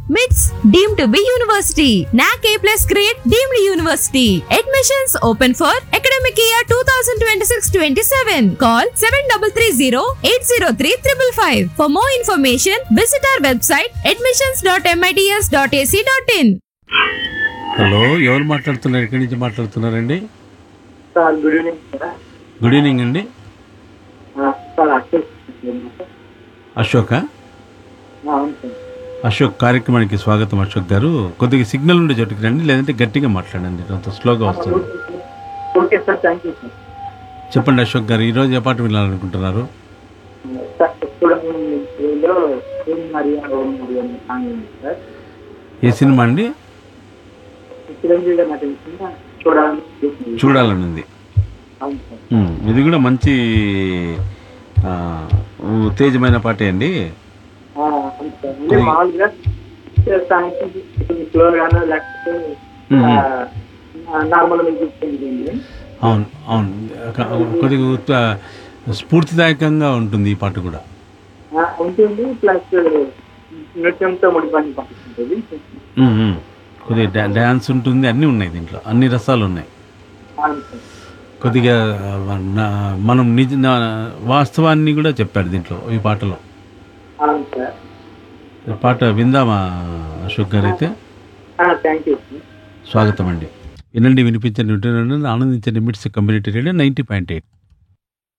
MITS deemed to be university. NAC A plus grade deemed university. Admissions open for academic year 2026-27. Call 7330-803-555. For more information, visit our website admissions.mits.ac.in. Hello ఎవరు మాట్లాడుతున్నారు ఎక్కడి నుంచి మాట్లాడుతున్నారండి sir good evening sir good evening అండి ఆ, sir Akshay Ashoka ఆ, అవును sir Ashok కార్యక్రమానికి స్వాగతం అశోక్ గారు కొద్దిగా సిగ్నల్ ఉండే చోటుకి రండి లేదంటే గట్టిగా మాట్లాడండి అంత స్లోగా వస్తుంది okay sir thank you sir చెప్పండి అశోక్ గారు ఈరోజు ఏ పాట వినాలనుకుంటున్నారు సార్ చూడండి ఏదో ఏం మరియా ఓం మరియా అనే సాంగ్ ఉంది సార్ ఏ సినిమా అండి చిరంజీవి గారు నటించిన చూడాలని చూడాలని ఉంది అవును సార్ ఉమ్, ఇది కూడా మంచి ఆ, ఉత్తేజమైన పాటే అండి ఆ, అవును సార్ అంటే మామూలుగా సాంగ్స్ స్లోగానో లేకపోతే నార్మల్ మ్యూజిక్ ఉంటుంది అవును అవును ఒక- కొద్దిగా ఉత్త- స్ఫూర్తిదాయకంగా ఉంటుంది ఈ పాట కూడా ఆ, ఉంటుంది ప్లస్ నృత్యంతో ముడిపడిన పంపిస్తుంది ఉమ్, ఉమ్. కొద్దిగా డా- డ్యాన్స్ ఉంటుంది అన్నీ ఉన్నాయి దీంట్లో అన్ని రసాలు ఉన్నాయి అవును సార్ కొద్దిగా ఆ, నా- మనం నిజ నా- వాస్తవాన్ని కూడా చెప్పాడు దీంట్లో ఈ పాటలో అవును సార్ ఈ పాట విందామా అశోక్ గారు అయితే థ్యాంక్ యూ సార్ స్వాగతం అండి వినండి వినిపించండి వింటున్నాను ఆనందించండి MITS community radio ninety point eight